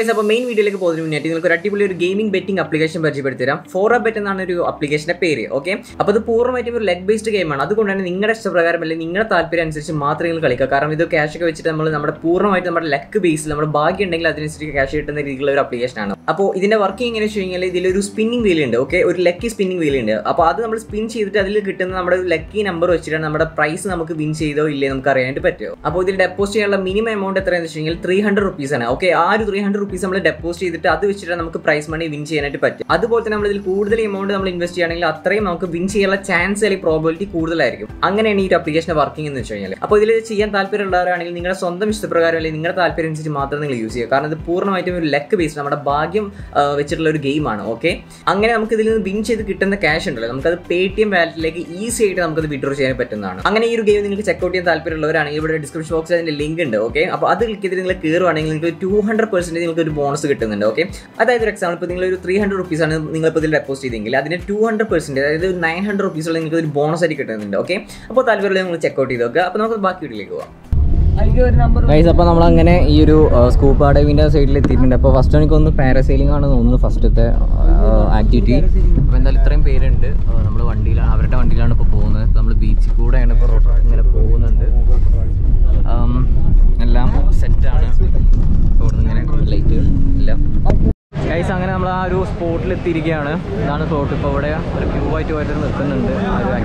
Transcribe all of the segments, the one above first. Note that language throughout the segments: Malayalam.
ഗൈസ് അപ്പോൾ മെയിൻ വീഡിയോയിലേക്ക് പോകുന്നതിന് മുന്നേ നിങ്ങൾക്ക് ഒരു അടിപൊളി ഒരു ഗെയിമിംഗ് ബെറ്റിംഗ് ആപ്ലിക്കേഷൻ പരിചയപ്പെടുത്തി തരാം ഫോർ ബെറ്റ് എന്നാണ് ഒരു ആപ്ലിക്കേഷന്റെ പേര് ഓക്കെ അപ്പോൾ ഇത് പൂർണ്ണമായിട്ടും ഒരു ലെഗ് ബേസ്ഡ് ഗെയിമാണ് അതുകൊണ്ട് തന്നെ നിങ്ങളുടെ ഇഷ്ടപ്രകാരം അല്ലെങ്കിൽ നിങ്ങളുടെ താല്പര്യം അനുസരിച്ച് മാത്രമേ നിങ്ങൾ കളിക്കുക കാരണം ഇത് ക്യാഷ് ഒക്കെ വെച്ചിട്ട് നമ്മൾ നമ്മുടെ പൂർണ്ണമായിട്ട് നമ്മുടെ ലെഗ് ബേസിൽ നമ്മുടെ ഭാഗ്യം ഉണ്ടെങ്കിൽ അതിനനുസരിച്ച് ക്യാഷ് കിട്ടുന്ന രീതിയിലുള്ള ഒരു ആപ്ലിക്കേഷൻ ആണ് അപ്പോൾ ഇതിന്റെ വർക്കിംഗ് എങ്ങനെ വെച്ച് കഴിഞ്ഞാൽ ഇതിലൊരു സ്പിന്നിംഗ് വീൽ ഉണ്ട് ഓക്കെ ഒരു ലക്കി സ്പിന്നിംഗ് വീൽ ഉണ്ട് അപ്പോൾ അത് നമ്മൾ സ്പിൻ ചെയ്തിട്ട് അതിൽ കിട്ടുന്ന നമ്മുടെ ഒരു ലക്കി നമ്പർ വെച്ചിട്ടാണ് നമ്മുടെ പ്രൈസ് നമുക്ക് വിൻ ചെയ്തോ ഇല്ലേ നമുക്ക് അറിയാനായിട്ട് പറ്റുമോ അപ്പോൾ ഇതിൽ ഡെപ്പോസിറ്റ് ചെയ്യാനുള്ള മിനിമം എമൗണ്ട് എത്രയാണെന്ന് വെച്ച് കഴിഞ്ഞാൽ ത്രീ ഹൺഡ്രഡ് റുപ്പീസ് ആണ് ഓക്കെ ആ ഒരു ത്രീ ഹൺഡ്രഡ് റുപ്പീസ് നമ്മൾ ഡെപ്പോസിറ്റ് ചെയ്തിട്ട് അത് വെച്ചിട്ട് നമുക്ക് പ്രൈസ് മണി വിൻ ചെയ്യാനായിട്ട് പറ്റും അതുപോലെ തന്നെ നമ്മൾ ഇതിൽ കൂടുതൽ എമൗണ്ട് നമ്മൾ ഇൻവെസ്റ്റ് ചെയ്യുകയാണെങ്കിൽ അത്രയും നമുക്ക് വിൻ ചെയ്യാനുള്ള ചാൻസ് അല്ലെങ്കിൽ പ്രോബിലിറ്റി കൂടുതലായിരിക്കും അങ്ങനെയാണ് ഈ ഒരു ആപ്ലിക്കേഷൻ വർക്കിംഗ് എന്ന് വെച്ച് കഴിഞ്ഞാൽ അപ്പോൾ ഇതിൽ ചെയ്യാൻ താല്പര്യമുള്ളവരാണെങ്കിൽ നിങ്ങളുടെ സ്വന്തം ഇഷ്ടപ്രകാരം അല്ലെങ്കിൽ നിങ്ങളുടെ താല്പര്യം അനുസരിച്ച് മാത്രം നിങ്ങൾ യൂസ് ചെയ്യുക കാരണം ഇത് പൂർണ്ണമായിട്ടും ഒരു ലെക്ക് ബേസ്ഡ് നമ്മുടെ ഭാഗ്യം ആ, വെച്ചിട്ടുള്ള ഒരു ഗെയിമാണ് ഓക്കെ അങ്ങനെ നമുക്ക് ഇതിൽ നിന്ന് വിൻ ചെയ്ത് കിട്ടുന്ന ക്യാഷ് ഉണ്ടല്ലോ നമുക്കത് പേ ടി എം വാലറ്റിലേക്ക് ഈസി ആയിട്ട് നമുക്കത് വിഡ്രോ ചെയ്യാൻ പറ്റുന്നതാണ് അങ്ങനെ ഈ ഒരു ഗെയിം നിങ്ങൾക്ക് ചെക്കൗട്ട് ചെയ്യാൻ താല്പര്യമുള്ളവരാണെങ്കിൽ ഇവിടെ ഡിസ്ക്രിപ്ഷൻ ബോക്സിൽ അതിന്റെ ലിങ്ക് ഉണ്ട് ഓക്കെ അപ്പോൾ അത് ക്ലിക്ക് ചെയ്തിട്ട് നിങ്ങൾ കയറുവാണെങ്കിൽ നിങ്ങൾക്ക് ടു ഹൺഡ്രഡ് പെർസെൻറ്റേജ് നിങ്ങൾക്ക് ഒരു ബോണസ് കിട്ടുന്നുണ്ട് ഓക്കെ അതായത് ഒരു എക്സാമ്പിൾ ഇപ്പോൾ നിങ്ങൾ ഒരു ത്രീ ഹൺഡ്രഡ് റുപ്പീസ് ആണ് നിങ്ങളിപ്പോൾ ഇതിൽ ഡെപ്പോസിറ്റ് ചെയ്തെങ്കിൽ അതിന് ടു ഹൺഡ്രഡ് പെർസെൻറ്റ് അതായത് നയൻ ഹൺഡ്രഡ് റുപ്പീസുള്ള നിങ്ങൾക്ക് ഒരു ബോണസ് ആയിട്ട് കിട്ടുന്നുണ്ട് ഓക്കെ അപ്പോൾ താല്പര്യമുള്ള നിങ്ങൾ ചെക്കൗട്ട് ചെയ്ത് നോക്കുക അപ്പോൾ നമുക്ക് ബാക്കി വീട്ടിലേക്ക് പോകാം ഗൈസ് അപ്പോൾ നമ്മൾ അങ്ങനെ ഈ ഒരു സ്കൂപ്പ് ഡൈവിൻ്റെ സൈഡിൽ എത്തിയിട്ടുണ്ട് അപ്പോൾ ഫസ്റ്റ് എനിക്കൊന്ന് പാരസൈലിംഗ് ആണ് തോന്നുന്നു ഫസ്റ്റത്തെ ആക്ടിവിറ്റി അപ്പോൾ എന്തായാലും ഇത്രയും പേരുണ്ട് നമ്മൾ വണ്ടിയിലാണ് അവരുടെ വണ്ടിയിലാണ് ഇപ്പോൾ പോകുന്നത് നമ്മൾ ബീച്ചിൽ കൂടെയാണ് ഇപ്പോൾ റോഡ് ഇങ്ങനെ പോകുന്നുണ്ട് ആം, എല്ലാം സെറ്റാണ് ഇവിടെ ഇങ്ങനെ ലൈറ്റ് ഇല്ല ഗൈസ് അങ്ങനെ നമ്മൾ ആ ഒരു സ്പോട്ടിൽ എത്തിയിരിക്കുകയാണ് ഇതാണ് സ്പോട്ട് ഇപ്പോൾ ഇവിടെ ഒരു ക്യൂ ആയിട്ട് പോയിട്ട് നിൽക്കുന്നുണ്ട് ആ ഒരു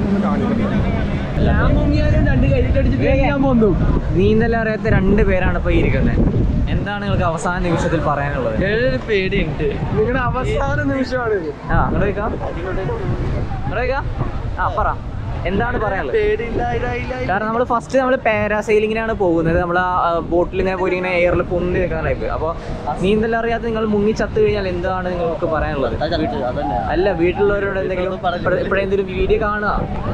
നീന്തൽ അറിയാത്ത രണ്ട് പേരാണ് ഇപ്പോൾ ഇരിക്കുന്നത് എന്താണ് നിങ്ങൾക്ക് അവസാന നിമിഷത്തിൽ പറയാനുള്ളത് പേടിയുണ്ട് നിങ്ങളുടെ അവസാന നിമിഷമാണ് ആ അങ്ങോട്ട് വയ്ക്കാം അങ്ങോട്ട് വയ്ക്കാം ആ പറ എന്താണ് പറയാനുള്ളത് കാരണം നമ്മൾ ഫസ്റ്റ് നമ്മൾ പാരാസൈലിങ്ങിനാണ് പോകുന്നത് നമ്മൾ ആ ബോട്ടിൽ ഇങ്ങനെ പോയി ഇങ്ങനെ എയറിൽ പൊന്തി നിൽക്കുന്ന ടൈപ്പ് അപ്പോൾ നീന്തൽ അറിയാതെ നിങ്ങൾ മുങ്ങി ചത്തു കഴിഞ്ഞാൽ എന്താണ് നിങ്ങൾക്ക് പറയാനുള്ളത് അല്ല വീട്ടിലുള്ളവരോട് എന്തെങ്കിലും ഇപ്പോഴെന്തെങ്കിലും വീഡിയോ കാണുക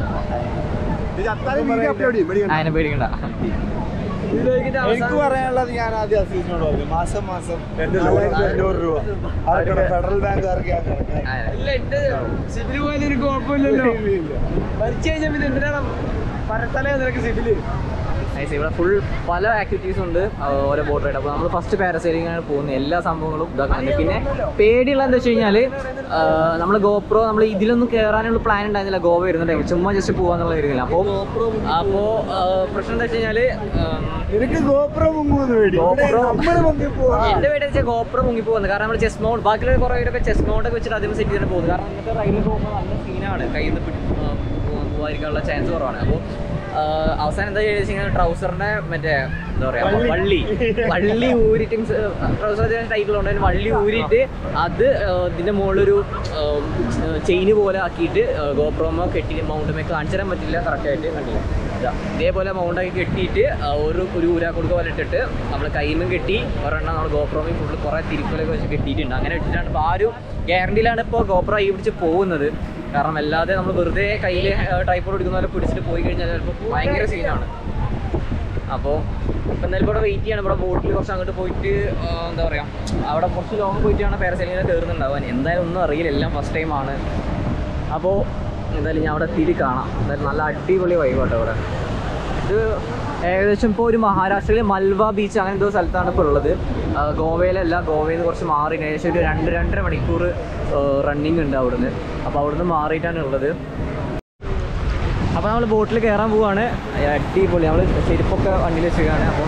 അതിനെ പേടിക്കണ്ട എനിക്ക് പറയാനുള്ളത് ഞാൻ ആദ്യം അസീസിനോട് പറഞ്ഞു മാസം മാസം നാലായിരത്തി അഞ്ഞൂറ് രൂപ അടക്കണം ഫെഡറൽ ബാങ്കുകാർക്ക് ഞാൻ കിടക്കാൻ സിബില് പോയാലും ഒരു കുഴപ്പമില്ലല്ലോ മരിച്ചു കഴിഞ്ഞാൽ പിന്നെ എന്തിനാണ് പരത്തലേ നിനക്ക് സിബില് Nice. ഇവിടെ ഫുൾ പല ആക്ടിവിറ്റീസ് ഉണ്ട് ആ, ഓരോ ബോട്ട് റൈഡ് അപ്പോൾ നമ്മൾ ഫസ്റ്റ് പാരസൈലിംഗ് ആണ് പോകുന്നത് എല്ലാ സംഭവങ്ങളും ഇതാക്കുന്നുണ്ട് പിന്നെ പേടിയുള്ള എന്താ വെച്ച് കഴിഞ്ഞാൽ നമ്മൾ ഗോപ്രോ നമ്മൾ ഇതിലൊന്നും കയറാനുള്ള പ്ലാൻ ഉണ്ടായിരുന്നില്ല ഗോവ വരുന്ന ടൈം ചുമ്മാ ജസ്റ്റ് പോകാന്നുള്ള കരുതില്ല അപ്പോൾ അപ്പോൾ പ്രശ്നം എന്താ വെച്ച് കഴിഞ്ഞാൽ എനിക്ക് ഗോപ്രോ മുങ്ങുമെന്ന് പേടി GoPro- നമ്മള് മുങ്ങി പോവാ എന്റെ വീട്ടിൽ വെച്ചാൽ ഗോപ്രോ മുങ്ങി പോകുന്നത് കാരണം നമ്മൾ ചെസ് മൗണ്ട് ബാക്കിയുള്ള കുറേ പേരൊക്കെ ചെസ് മൗണ്ടൊക്കെ വെച്ചിട്ട് ആദ്യം സെറ്റ് ചെയ്തിട്ട് പോകുന്നത് കാരണം ഇന്നത്തെ റൈഡിൽ പോകുമ്പോൾ നല്ല സീനാണ് കയ്യിൽ നിന്ന് പോകാതിരിക്കാനുള്ള ചാൻസ് കുറവാണ് അപ്പോൾ അവസാനം എന്താ ചെയ്തെന്ന് വെച്ച് കഴിഞ്ഞാൽ ട്രൗസറിന്റെ മറ്റേ എന്താ പറയാ വള്ളി വള്ളി ഊരിട്ട് ട്രൗസർ ടൈപ്പിലുണ്ട് അതിന് വള്ളി ഊരിയിട്ട് അത് ആ, ഇതിന്റെ മുകളിലൊരു ചെയിന് പോലെ ആക്കിയിട്ട് ഗോപ്രോമോ കെട്ടി മൗണ്ടുമേ കാണിച്ചു തരാൻ പറ്റില്ല കറക്റ്റായിട്ട് കണ്ടില്ല ഇതാ. ഇതേപോലെ മൗണ്ടാക്കി കെട്ടിയിട്ട് ആ, ഒരു ഒരു ഊരാ കൊടുക്ക പോലെ ഇട്ടിട്ട് നമ്മൾ കൈമം കെട്ടി ഒരെണ്ണം നമ്മൾ ഗോപ്രോമി ഫുള്ള് കുറേ തിരിക്കലൊക്കെ വെച്ച് കെട്ടിയിട്ടുണ്ട് അങ്ങനെ ഇട്ടിട്ടാണ് ഇപ്പോൾ ആ ഒരു ഗ്യാരണ്ടിയിലാണ് ഇപ്പോൾ ഗോപ്രോ ഈ പിടിച്ച് പോകുന്നത് കാരണം അല്ലാതെ നമ്മൾ വെറുതെ കയ്യിൽ ടൈപ്പോഡ് എടുക്കുന്ന പോലെ പിടിച്ചിട്ട് പോയി കഴിഞ്ഞാൽ ചിലപ്പോൾ ഭയങ്കര സീനാണ് അപ്പോൾ ഇപ്പം എന്തായാലും ഇവിടെ വെയിറ്റ് ചെയ്യണം ഇവിടെ ബോട്ടിൽ കുറച്ച് അങ്ങോട്ട് പോയിട്ട് ആ, എന്താ പറയുക അവിടെ കുറച്ച് ലോങ് പോയിട്ടാണ് പാരസൈലിങ്ങിൽ കയറുന്നുണ്ടാവാൻ എന്തായാലും ഒന്നും അറിയില്ല എല്ലാം ഫസ്റ്റ് ടൈമാണ് അപ്പോൾ എന്തായാലും ഞാൻ അവിടെ എത്തിയിട്ട് കാണാം എന്തായാലും നല്ല അടിപൊളി വൈബാട്ടോ ഇവിടെ ഇത് ഏകദേശം ഇപ്പോൾ ഒരു മഹാരാഷ്ട്രയിലെ മൽവ ബീച്ച് അങ്ങനെ എന്തോ സ്ഥലത്താണ് ഇപ്പോൾ ഉള്ളത് ആ, ഗോവയിലല്ല ഗോവയിൽ നിന്ന് കുറച്ച് മാറി ഏകദേശം ഒരു രണ്ട് രണ്ടര മണിക്കൂർ റണ്ണിങ് ഉണ്ട് അവിടുന്ന് അപ്പോൾ അവിടുന്ന് മാറിയിട്ടാണ് ഉള്ളത് അപ്പോൾ നമ്മൾ ബോട്ടിൽ കയറാൻ പോവാണ് അടിപൊളി നമ്മൾ ചെരുപ്പൊക്കെ വണ്ടിയിൽ വെച്ചിരിക്കുകയാണ് അപ്പം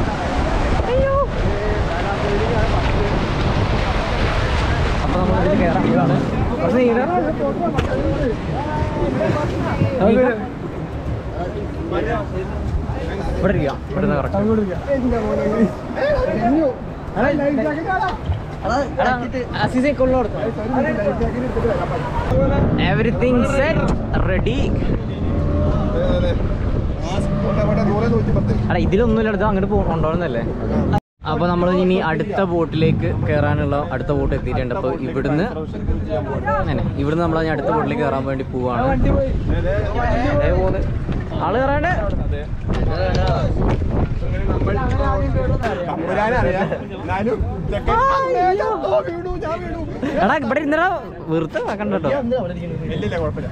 അപ്പോൾ നമ്മൾ ഇതിൽ കയറാൻ പോവാണ് കുറച്ച് നീങ്ങാം. നമുക്ക് ഇവിടെ ഇരിക്കാം ഇവിടെ നിന്ന് കറക്റ്റ് എവറിത്തിങ് സെറ്റ് റെഡി അല്ല ഇതിലൊന്നുമില്ല അടുത്ത് അങ്ങോട്ട് കൊണ്ടുപോകുന്നല്ലേ അപ്പോൾ നമ്മൾ ഇനി അടുത്ത ബോട്ടിലേക്ക് കയറാനുള്ള അടുത്ത ബോട്ട് എത്തിയിട്ടുണ്ട് അപ്പോൾ ഇവിടുന്ന് അങ്ങനെ ഇവിടുന്ന് നമ്മൾ ഇനി അടുത്ത ബോട്ടിലേക്ക് കയറാൻ വേണ്ടി പോവാണ് ദേ പോകുന്നു. ആള് കയറാണ്ട് ഞാനും എടാ ഇവിടെ ഇരുന്നടാ വെറുതെ വെക്കണ്ട കേട്ടോ ഇല്ലില്ല കുഴപ്പമില്ല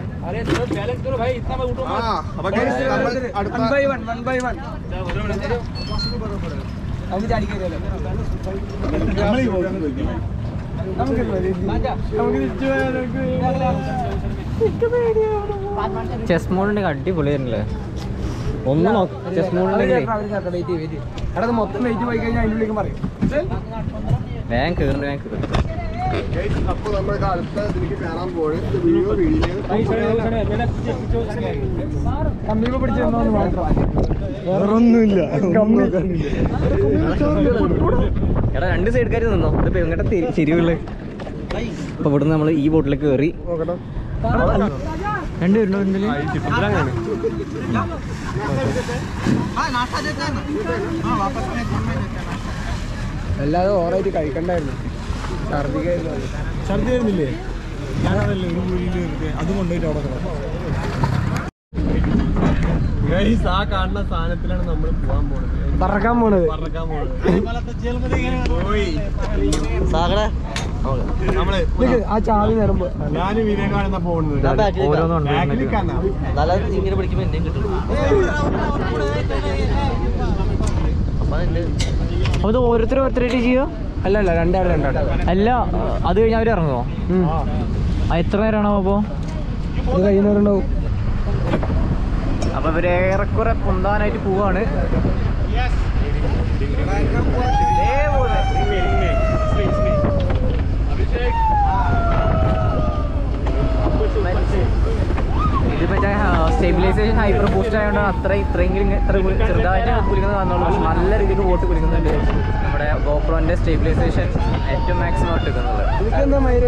ആ അപ്പൊ guys, നമ്മൾ അടുത്ത നമുക്ക് ചാടിക്കല്ലോ നമ്മളീ പോകാൻ ചോദിക്കണം നമുക്ക് നമുക്ക് തിരിച്ചു ചെസ് മോഡിന്റെ അടിപൊളിയായിരുന്നില്ലേ ഒന്നും ചെസ് മോഡിന്റെ എടാ ഇത് മൊത്തം വെയിറ്റ് പോയി കഴിഞ്ഞാൽ അതിൻ്റെ ഉള്ളിലേക്ക് പറയും വേഗം കയറുന്നു വേഗം കയറുന്നു അപ്പൊ നമ്മൾ അടുത്ത ഇതിലേക്ക് കയറാൻ പോയത് വീഡിയോ വീഡിയോ കമ്പിളിപ്പോ പിടിച്ചിരുന്നോന്ന് മാത്രം വേറൊന്നുമില്ല എടാ രണ്ട് സൈഡുകാർ നിന്നോ ഇത് എങ്ങോട്ട് ശരിയുള്ളു അപ്പൊ ഇവിടുന്ന് നമ്മൾ ഈ ബോട്ടിലേക്ക് കയറി രണ്ടുപേരുണ്ടോ ഇതില് അല്ലാതെ ഓറായിട്ട് കഴിക്കണ്ടായിരുന്നു ഛർദിക്കായിരുന്നു ഛർദി വരുന്നില്ലേ ഞാനതല്ലേ ഒരു കുഴിയിൽ അത് കൊണ്ടുപോയിട്ട് അവിടെ ഗൈസ് ആ കാണുന്ന സാധനത്തിലാണ് നമ്മൾ പോവാൻ പോണത് പറക്കാൻ പോണത് പറക്കാൻ പോണത് പോയി നമ്മള് നിക്ക്, ആ ചാവി നേരുമ്പോ ഞാനും വിവേകാണെന്നാ പോകുന്നത് ഓരോന്നും ബാക്കിലേക്കാണ് ഇങ്ങനെ പിടിക്കുമ്പോ എന്നെയും കിട്ടും അപ്പൊ ഇത് ഓരോരുത്തർ ഓരോരുത്തരായിട്ട് ചെയ്യോ അല്ല അല്ല രണ്ടാൾ രണ്ടാൾ അല്ല അത് കഴിഞ്ഞ് അവർ ഇറങ്ങുമോ ആ എത്ര പേരാണോ അപ്പോ ഇത് കഴിയുന്നവരുണ്ടാവും അപ്പൊ ഇവര് ഏറെക്കുറെ പൊന്താനായിട്ട് പോവാണ് ഇത് മറ്റേ സ്റ്റെബിലൈസേഷൻ ഹൈപ്പർ ബൂസ്റ്റ് ആയതുകൊണ്ട് അത്ര ഇത്രയെങ്കിലും ഇത്ര കുലി- ചെറുതായിട്ട് കുലിക്കുന്നത് വന്നോളൂ പക്ഷെ നല്ല രീതിക്ക് വോട്ട് കുലിക്കുന്നുണ്ട് നമ്മുടെ ഗോപ്രോന്റെ സ്റ്റെബിലൈസേഷൻ ഏറ്റവും മാക്സിമം ഇട്ടിരിക്കുന്നത് എനിക്കെന്താ മൈര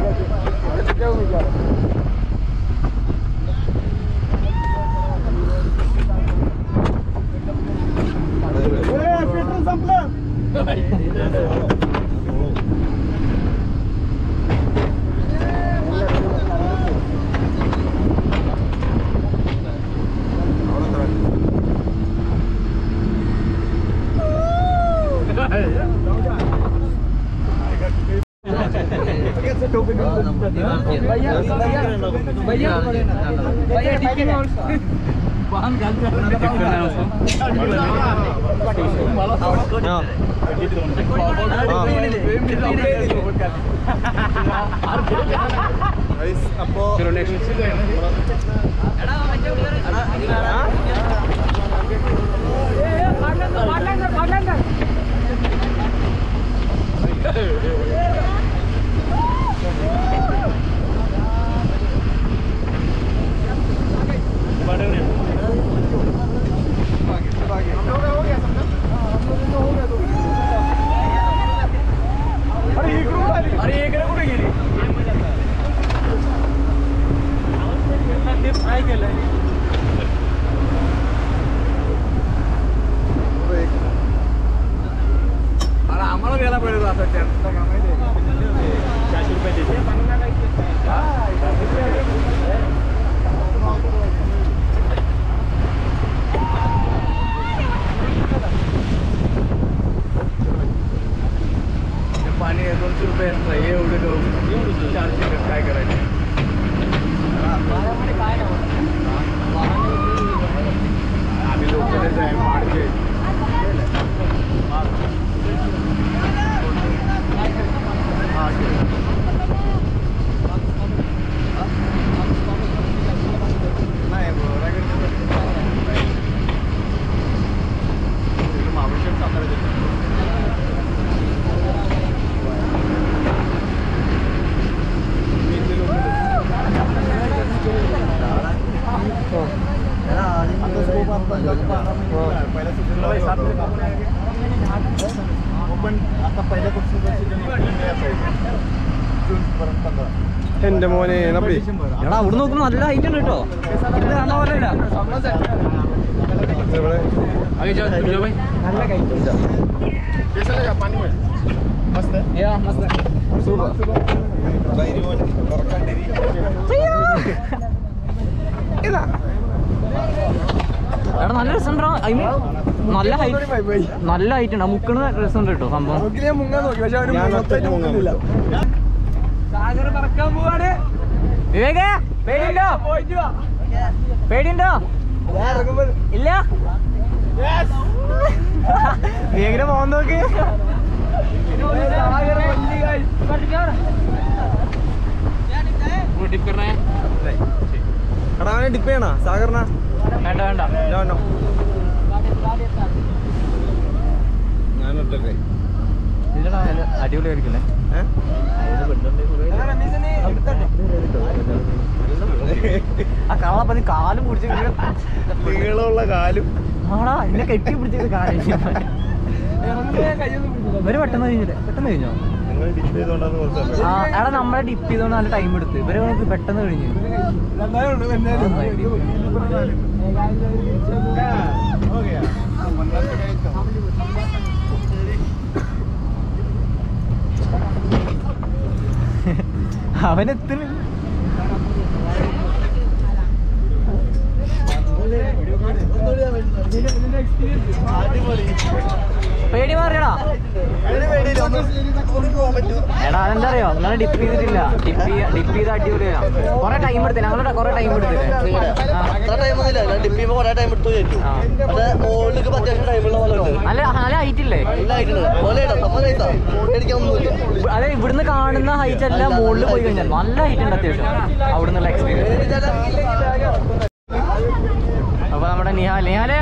അപ്പോ पाणी दोनशे रुपये असतं हे एवढं चारशे रुपये काय करायचं आम्ही लोकलच आहे माडके आवश्यक सातारा पण आता पहिल्या എന്റെ മോനെ നപ്പി എടാ അവിടെ നോക്കുമ്പോ നല്ല ഹൈറ്റ് ഉണ്ട് കേട്ടോ ഇത് കാണുന്ന പോലെ അല്ല നല്ല കഴിച്ചു मस्त Yeah, मस्त. എടാ നല്ല രസമുണ്ടോ ഐ മീൻ നല്ല ഹൈറ്റ് നല്ല ഹൈറ്റ് ഉണ്ട് മുക്കണ രസമുണ്ട് കേട്ടോ സംഭവം നോക്കി ഞാൻ മുങ്ങാൻ നോക്കി പക്ഷെ അവന് ഞാൻ മൊത്തമായിട്ട് ഒറ്റയ്ക്ക് മുങ്ങാൻ മുങ്ങുന്നില്ല സാഗർ പറക്കാൻ പോവാണ് വിവേകേ പേടിയുണ്ടോ പോയിട്ട് വാ പേടിയുണ്ടോ ഞാൻ ഇറങ്ങുമ്പോ ഇല്ല നീ എങ്ങനെ പോകാൻ നോക്ക് എടാ അവനെ ഡിപ്പ് ചെയ്യണോ സാഗറിന വേണ്ട വേണ്ട വേണ്ട ഞാൻ ഒറ്റക്കെ അടിപൊളിയായിരിക്കില്ലേ ആ കള്ളപ്പ നീ കാലും പിടിച്ച് നീളമുള്ള കാലും ആടാ എന്നെ കെട്ടി പിടിച്ചത് കാര്യം ഇവര് പെട്ടെന്ന് കഴിഞ്ഞില്ലേ പെട്ടെന്ന് കഴിഞ്ഞോ നിങ്ങൾ ഡിപ്പ് ചെയ്തോണ്ടാന്ന് കുറച്ചല്ലേ ആ എടാ നമ്മളെ ഡിപ്പ് ചെയ്തോണ്ട് നല്ല ടൈം എടുത്ത് ഇവരെ നമുക്ക് പെട്ടെന്ന് കഴിഞ്ഞു അവനെത്ര പേടി മാറിയടാ എടാ അതെന്താ അറിയോ നിങ്ങൾ ഡിപ്പ് ചെയ്തിട്ടില്ല ഡിപ്പ് ഡിപ്പ് ചെയ്ത് അടിപൊളിയാ കൊറേ ടൈം എടുത്തില്ല ഞങ്ങളുടെ കൊറേ ടൈം എടുത്തില്ലേ ആ. അത്ര ടൈം ഒന്നുമില്ല ഞാൻ ഡിപ്പ് ചെയ്യുമ്പോൾ കുറേ ടൈം എടുത്തു ചോദിച്ചു ആ. അത് മോളിലേക്ക് അത്യാവശ്യം ടൈമുള്ള പോലെ ഉണ്ട് നല്ല നല്ല ഹൈറ്റ് ഇല്ലേ നല്ല ആയിട്ടുണ്ട് പോലെ ഇടാം നമ്മൾ നൈസാ പേടിക്കാനൊന്നുമില്ല അതെ ഇവിടുന്ന് കാണുന്ന ഹൈറ്റ് അല്ല മുകളിൽ പോയി കഴിഞ്ഞാൽ നല്ല ഹൈറ്റ് ഉണ്ട് അത്യാവശ്യം അവിടുന്നുള്ള എക്സ്പീരിയൻസ് അപ്പൊ നമ്മുടെ നിഹാൽ നിഹാലെ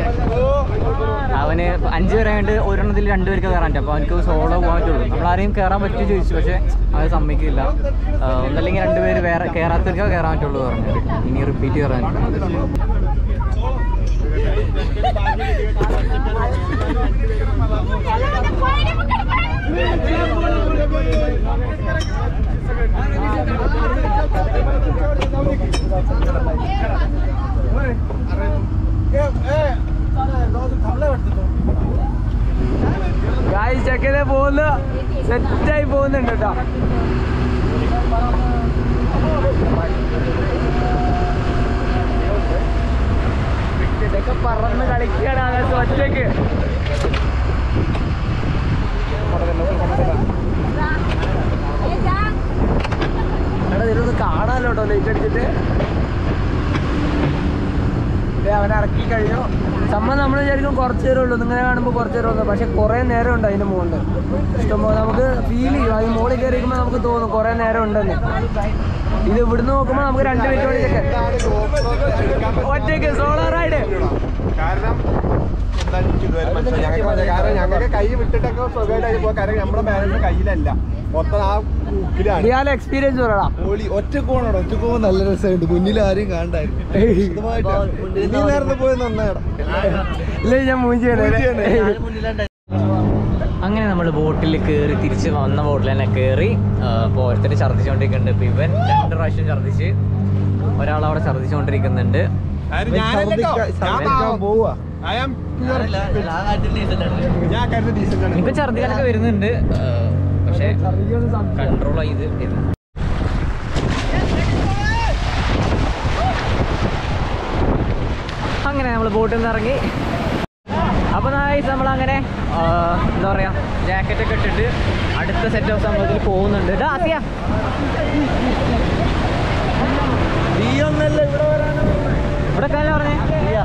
അവന് അഞ്ച് പേരെ കണ്ട് ഒരെണ്ണത്തിൽ രണ്ടുപേർക്ക് കയറാൻ പറ്റും അപ്പൊ അവനക്ക് സോളോ പോകാൻ പറ്റുള്ളൂ നമ്മൾ ആരെയും കയറാൻ പറ്റുമോ ചോദിച്ചു പക്ഷെ അത് സമ്മതിക്കില്ല ആ, ഒന്നല്ലെങ്കിൽ രണ്ടുപേര് വേറെ കയറാത്തവർക്ക് കയറാൻ പറ്റുള്ളൂ പറഞ്ഞു ഇനി റിപ്പീറ്റ് കയറാൻ ഗായ് ചെക്കനെ പോകുന്ന സെറ്റായി പോകുന്നുണ്ട് കേട്ടോ ഇതൊക്കെ പറന്ന് കളിക്കുകയാണ് അകത്ത് ഒറ്റയ്ക്ക് എടാ ഇതിലൊന്ന് കാണാമല്ലോ കേട്ടോ ലൈറ്റ് അടിച്ചിട്ട് ദേ അവനെ ഇറക്കി കഴിഞ്ഞു സംഭവം നമ്മൾ വിചാരിക്കും കുറച്ച് നേരം ഉള്ളൂ നിങ്ങളെ കാണുമ്പോൾ കുറച്ച് നേരം ഉള്ളൂ പക്ഷെ കുറേ നേരം ഉണ്ട് അതിന് മുകളിൽ ഇഷ്ടംപോലെ നമുക്ക് ഫീൽ ചെയ്യും അതിന് മുകളിൽ കയറിയിരിക്കുമ്പോൾ നമുക്ക് തോന്നും കുറേ നേരം ഉണ്ടെന്ന് ഇത് ഇവിടുന്ന് നോക്കുമ്പോൾ നമുക്ക് രണ്ട് മിനിറ്റ് മണിക്കൊക്കെ ഒറ്റയ്ക്ക് സോളോ റൈഡ് കാരണം എന്താന്ന് എനിക്ക് ഇതുവരെ മനസ്സിലായി. ഞങ്ങൾക്ക് മനസ്സിലായി. കാരണം ഞങ്ങൾക്ക് കൈ വിട്ടിട്ടൊക്കെ സുഖമായിട്ട് പോകാൻ കാരണം നമ്മുടെ ബാലൻസ് കയ്യിലല്ല മൊത്തം ആ ഊക്കിലാണ് റിയാൽ എക്സ്പീരിയൻസ് പറയടാ ഒളി ഒറ്റക്കോണോ ഒറ്റക്കോൺ നല്ല രസമുണ്ട് മുന്നിൽ ആരും കാണണ്ടായിരുന്നു നീ നേരത്തെ പോയി നന്നായടാ ഇല്ല ഞാൻ മൂഞ്ചി അങ്ങനെ നമ്മൾ ബോട്ടിൽ കയറി തിരിച്ച് വന്ന ബോട്ടിൽ തന്നെ കയറി അപ്പോൾ ഓരോരുത്തർ ഛർദ്ദിച്ചുകൊണ്ടിരിക്കുന്നുണ്ട് ഇപ്പം ഇവൻ രണ്ട് പ്രാവശ്യം ഛർദ്ദിച്ച് ഒരാൾ അവിടെ ഛർദ്ദിച്ചുകൊണ്ടിരിക്കുന്നുണ്ട് പോവാ ഐ ആം ഞാൻ കരുതി ഡീസന്റ് ആണ് ഇപ്പം ഛർദ്ദിക്കാനൊക്കെ വരുന്നുണ്ട് ആ, പക്ഷേ കൺട്രോൾ ചെയ്ത് ഇരുന്നു. അങ്ങനെ നമ്മൾ ബോട്ടിൽ നിന്ന് ഇറങ്ങി അപ്പോൾ നമ്മൾ അങ്ങനെ എന്താ പറയാ ജാക്കറ്റ് ഒക്കെ ഇട്ടിട്ട് അടുത്ത സെറ്റ് ഓഫ് സംഭവത്തിൽ പോകുന്നുണ്ട് ഇതാ ആസിയ ഇവിടെ കാലം പറഞ്ഞേ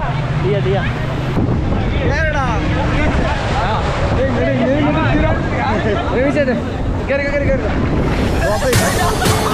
ആ കേറി കേറി കേറി